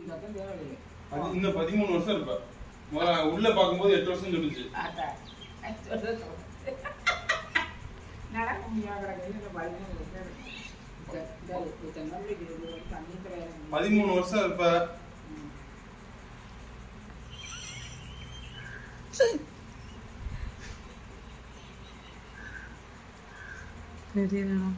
இருந்தாத்தான் தேவையில்லை. அது இன்னும் பதிமூணு வருஷம் இருப்ப முதல்ல உள்ள பார்க்கும்போது எட்டு வருஷம் சொல்லுச்சு ஆத்தா. சொல்றது சொல்லு. நடக்க முடியாத கிடக்குது, இந்த பதினேழு வருஷம் இருக்கு. இந்த- இந்த இத்தனை நாள் இது ஒரு தண்ணி கிடையாது. பதிமூணு வருஷம் இருப்ப ம். தெரியலண்ணா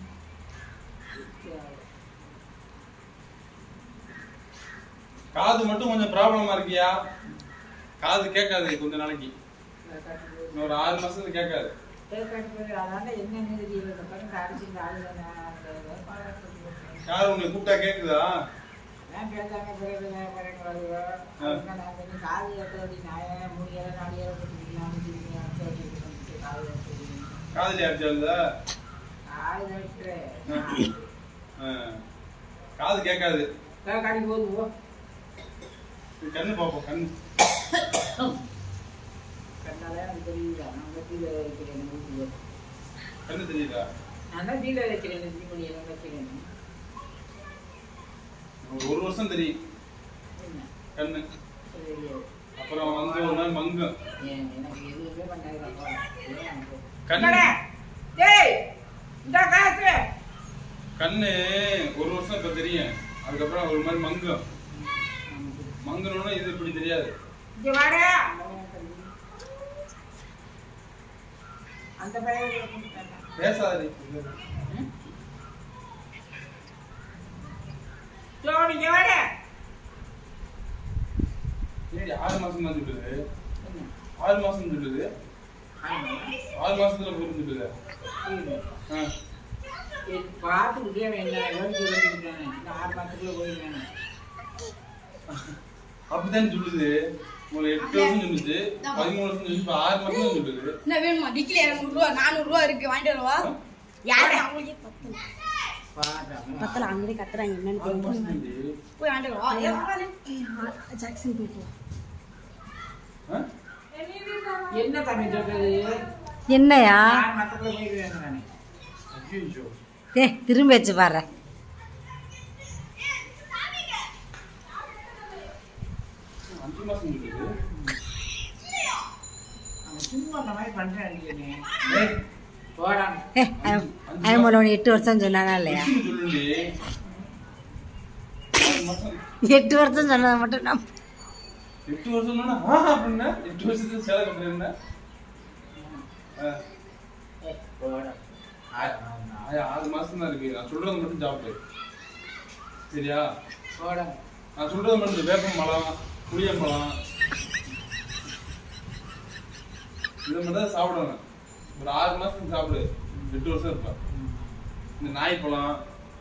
காது மட்டும் கொஞ்சம் ப்ராப்ளமா இருக்கியா காது கேட்காது கொஞ்ச நாளைக்கு இந்த கட்டுறது. இன்னொரு ஆறு மாசத்துக்கு கேட்காது இந்த கட்டுறது, அதாண்ட என்னன்னு தெரியல. இந்த பாருங்க, அரிசி இந்த ஆளுங்க நான் அந்த வேட்பாளரை சொல்லி கொடுத்தேன். யார் உன்னை கூப்பிட்டா கேக்குதா நான் பேசாம பிறகு நான் பிறகு வருவேன். அவங்க நான் கொஞ்சம் காது ஏத்தடி, நான் மூணு ஏழை, நாலு ஏழை போட்டுக்கலாம், திரும்பி அடுத்த வாட்டி இது பண்ணிட்டு காது ஏத்தடி. காதுல அடிச்சால காது ஏத்துறேன். காது கேட்காது நான் கடைக்கு போகுது, போ. கண்ணு பாப்போம் கண்ணு கண்ணாலே எனக்கு தெரியுதா? நான் தான் கீழே வைக்கிறேன், வீட்டுல. கண்ணு தெரியுதா நான் தான் கீழே வைக்கிறேன், இந்த தீமணி எல்லாம் வைக்கிறேன். ஒரு ஒரு வருஷம் தெரியும் என்ன? கண்ணு தெரியாது. அப்புறம் வந்து ஒரு நாள் மங்கும் ஏன், எனக்கு எதுவுமே பண்ணாதுப்பா. ஏன் எனக்கு? கண்ணு இந்தாடா. டேய், இந்தா காசு. கண்ணு ஒரு வருஷம் இப்ப தெரியும் அதுக்கப்புறம் ஒரு மாதிரி மங்கும் மங்கணும்னா இது இப்படி தெரியாது இங்க வாடா. அந்த பையன் கொடுத்துட்டாங்க. பேசாது ம்? சோனி, இங்க வாடா. ஏய் ஆறு மாசம் தான் சொல்லுது என்ன? ஆறு மாசம் சொல்லுது ஆமா. ஆறு மாசத்துல போயிருந்து சொல்லுது புரியுது. ஆ. இது பார்த்துக்கிட்டே வேண்டாம். எவ்வளவு தூரம் இருக்கானே. இந்த ஆறு மாசத்துக்குள்ள போயிடுவேன். அப்படித்தான் சொல்லுது ஒரு எட்டு வருஷம் சொல்லுச்சு பதிமூணு வருஷம் சொல்லுச்சு இப்ப ஆறு மாசம் தான் சொல்லுது என்ன வேணுமா டிக்கில இரநூறுவா நானூறுரூவா இருக்கு வாங்கிட்டு வரவா யாரு அவங்களுக்கே பத்தல பாருடா. பத்தல அங்கே கத்துறாங்க என்னன்னு ஆறு கேட்டு மாசம் தாண்டி. போய் வாங்கிட்டு வரவா ஏ, வா, ஜாக்சன் போயிட்டு வா. ஆ? என்ன தம்பி சொல்றது என்னையா ஆறு மாசத்துக்குள்ள போயிடுவேன் நானு ஐயையோ. ஏ திரும்பி வச்சு பாரு அஞ்சு மாசம் சொல்லுது அவன் சும்மா அந்த மாதிரி பண்றேன் அடிக்கனே ஏய், போடா ஏ ஐம்பது எட்டு வருஷம் சொன்னானா இல்லையா விஷயம் சொல்லுண்டி ஆறு மாசம் எட்டு வருஷம் சொன்னதை மட்டும் நான் எட்டு வருஷம் ஆஹா அப்படின்னா எட்டு வருஷத்துக்கு சேலை கட்டுறேன்னா ஏய், போடா ஆறு மாசம் தான் இருக்கு நான் சொல்றது மட்டும் சாப்பிடு சரியா போடா நான் சொல்றது மட்டும் இந்த வேப்பம் பழம் புளியம்பழம் இதை மட்டும் தான் சாப்பிடணும் ஒரு ஆறு மாசத்துக்கு சாப்பிடு எட்டு வருஷம் இருப்பேன் இந்த நாய்ப்பழம்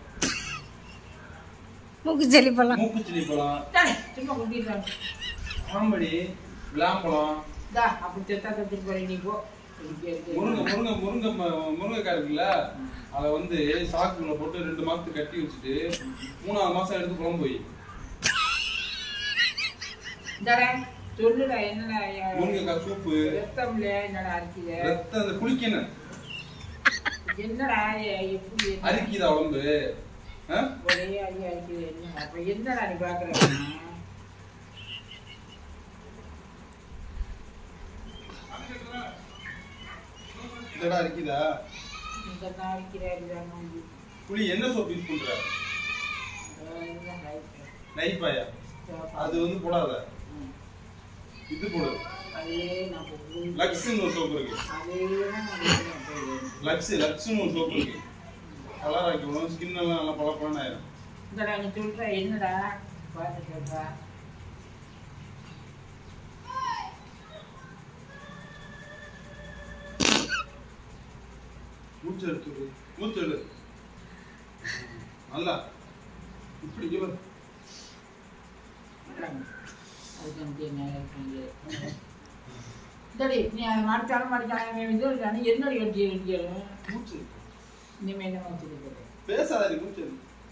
மூக்கு செல்லி போலாம் மூக்குச்சிலி பழம் தானே சும்மா குட்டிடுறாங்க ஆம்படி விளாம்பழம் தா அப்படி செத்தா செத்துட்டு போறேன் நீ போ இருக்கு, இருக்கு. முருங்கை முருங்கை முருங்கை ம- முருங்கைக்காய் இருக்குல்ல அதை வந்து சாக்குக்குள்ள போட்டு ரெண்டு மாசத்துக்கு கட்டி வச்சுட்டு மூணாவது மாசம் எடுத்து குழம்பு போய் இந்தாடா, சொல்லுடா என்னடா ஐயா, முருங்கைக்காய் சூப்பு ரத்தம்ல என்னடா அரிக்குது ரத்தம் அந்த குளிக்கணும் என்னடா ஐயா, எப்படி என்ன? அரிக்குதா உடம்பு ஆ? ஒரே அடி அரிக்குது என்ன அப்ப என்னடா நீ பாக்குற இதெல்லாம் அரிக்குதா இந்த தான் அரிக்கிறாரு புளி என்ன சோப்பு யூஸ் பண்ற நைப்பாயா அது வந்து போடாத இது போடு லக்ஸ்னு ஒரு சோப்பு இருக்கு லக்ஸ் லக்ஸ்னு ஒரு சோப்பு இருக்கு கலர் ஆக்கி விடும் ஸ்கின் எல்லாம் நல்லா பளபளன்னு ஆயிரும் இந்தடா நீ சொல்ற என்னடா பார்த்து சொல்றா மூச்சு எடுத்து விடு. மூச்சு எடு நல்லா இப்படி இங்க பாரு. அதுக்கு எனக்கு என்ன இருக்கு இந்தடி நீ அதை மடிச்சாலும் மடிச்சாலும் இது இருக்கானு என்னடி வெட்டி வெட்டியாலும் மூச்சு எடு. இனிமே என்ன வச்சுருக்கிறது பேசாத நீ மூச்சு எடு.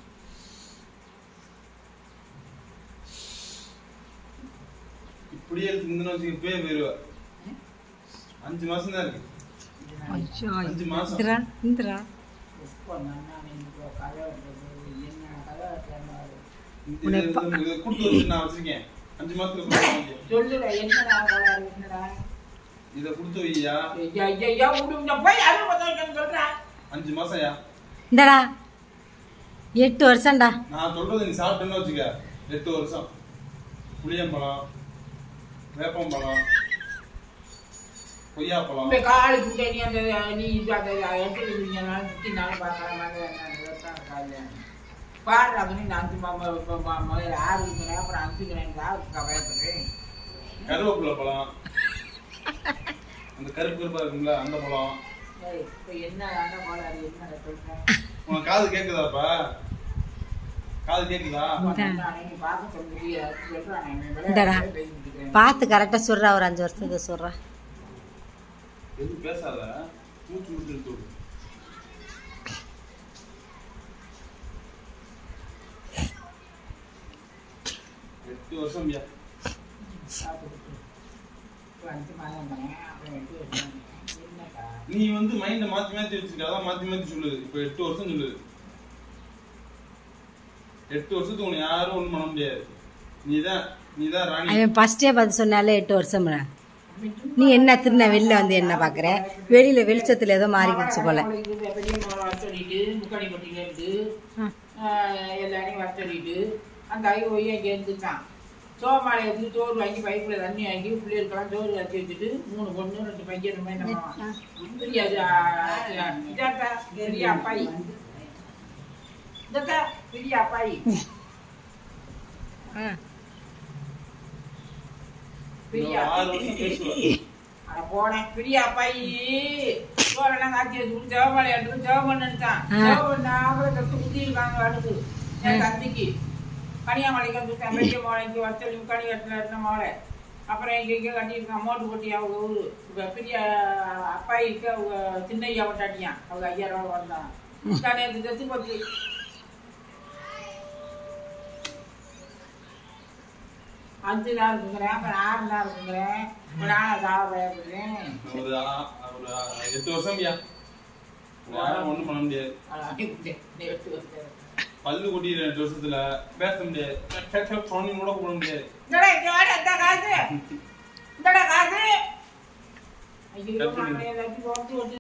இப்படியே இருந்துன்னு வச்சுக்க இப்பயே போயிருவ அஞ்சு மாசம் தான் இருக்கு ஐயோ அஞ்சு மாசம். இந்திரா இந்திரா உப்பு நன்னா நினைக்கோ கதை வெட்டுறது என்ன கதை வெட்டுறாங்க இது- இது- இது- இதை கொடுத்து வச்சு நான் வச்சிருக்கேன் அஞ்சு மாசத்துக்கு கொடுத்து சொல்லுடா என்னடா கோளாறு என்னடா இதை கொடுத்து வையா ஐயா ஐயா ஐயா விடு இந்த போய் அருள் பத்திரம் சொல்றேன் அஞ்சு மாசம்யா இந்தடா எட்டு வருஷம்டா நான் சொல்றது நீ சாப்பிட்டேன்னு வச்சுக்க எட்டு வருஷம் புளியம்பழம் வேப்பம்பழம் கொய்யாப்பழம் இப்ப காலு குட்டை நீ அந்த நீ இது அந்த எடுத்து வச்சிருக்கீங்கனாலும் சுத்தி நானும் பார்க்கலாம் பாடுற அப்படின்னு நான் அஞ்சு முதல்ல ஆறு இருக்கிறேன் அப்புறம் அஞ்சுக்கிறேன் பயப்படுறேன் கருவேப்பிலை பழம் அந்த கருப்பு கருப்பா இருக்கும்ல அந்த பழம் ஏய், இப்ப என்ன கோளாறு என்ன சொல்றேன் உனக்கு காது கேக்குதாப்பா காது கேக்குதா நீ பார்க்க சொல்லுறியா சொல்றானே இந்தடா. பேசிட்டு பார்த்து கரெக்டாக சொல்கிறா ஒரு அஞ்சு வருஷத்துக்கு சொல்கிறா எதுவும் பேசாத மூச்சு மூச்சு எடுத்து விடு எட்டு வருஷம் ஐயா அஞ்சு மாதம் பண்ணேன் அப்புறம் எட்டு வருஷம் என்னக்கா நீ வந்து மைண்ட மாத்தி மாத்தி வச்சிருக்க அதான் மாத்தி மாத்தி சொல்லுது இப்போ எட்டு வருஷம் சொல்லுது எட்டு வருஷத்துக்கு உன்னை யாரும் ஒண்ணும் பண்ண முடியாது நீதான் நீதான் ராணி அவன் ஃபஸ்ட்டே பார்த்து சொன்னாலே எட்டு வருஷம்டா நீ என்ன திருந வெளில வந்து என்ன பார்க்குற வெளியில் வெளிச்சத்தில் ஏதோ மாறிக்கிடுச்சு போல பெரிய வர சொல்லிட்டு முக்காடி கொட்டில இருந்து எல்லாரையும் வர சொல்லிட்டு அந்த ஐ போய் அங்கே இருந்துச்சான் சோமாலை எடுத்து சோறு வாங்கி பைப்பில் தண்ணி வாங்கி பிள்ளைகளுக்கெல்லாம் சோறு வச்சு வச்சுட்டு மூணு பொண்ணு ரெண்டு பையன் இந்த மாதிரி நம்ம தெரியாது இதாட்டா பெரிய அப்பாயி இதாட்டா பெரிய அப்பாயி பெரிய இன்னும் ஆறு வருஷம் பேசுவேன் அட போனேன் பெரிய அப்பாயி சோறெல்லாம் காய்ச்சி வச்சு ஜெவமலை எடுத்து ஜெவம் நினைச்சான் ஆ. ஜெவம் நாங்கள கட்டு குத்தி இருக்காங்க அடுத்து என் தம்பிக்கு கனியாமலைக்கு வந்துட்டேன் பெரிய மலைக்கு வச்சலி கனி கட்டில இருந்த மலை அப்புறம் இங்க இங்க கட்டியிருக்கான் மோட்டு கொட்டி அவங்க ஊரு இப்ப பெரிய அப்பாயிக்கு அவங்க சின்னையா கொண்டாட்டியான் அவங்க ஐயா ரூபா வந்தான் நான் நேற்று தச்சு போச்சு அஞ்சு நாள் இருக்குங்கிறேன் அப்புறம் ஆறு நாள் இருக்குங்கிறேன் இப்போ நான் சாவ பயப்படுறேன் ஒரு ஆ- ஒரு ஆ- எட்டு வருஷம் ஐயா யாரும் ஒண்ணும் பண்ண முடியாது பல்லு கொட்டிடுற ரெண்டு வருஷத்துல பேச முடியாது சொன்னி கூட போட முடியாது இந்தடா இங்க வாடா, இந்தா காசு இந்தடா காசு ஐயோ கட் பண்ணு. மாமனே, எல்லாத்தையும் போட்டு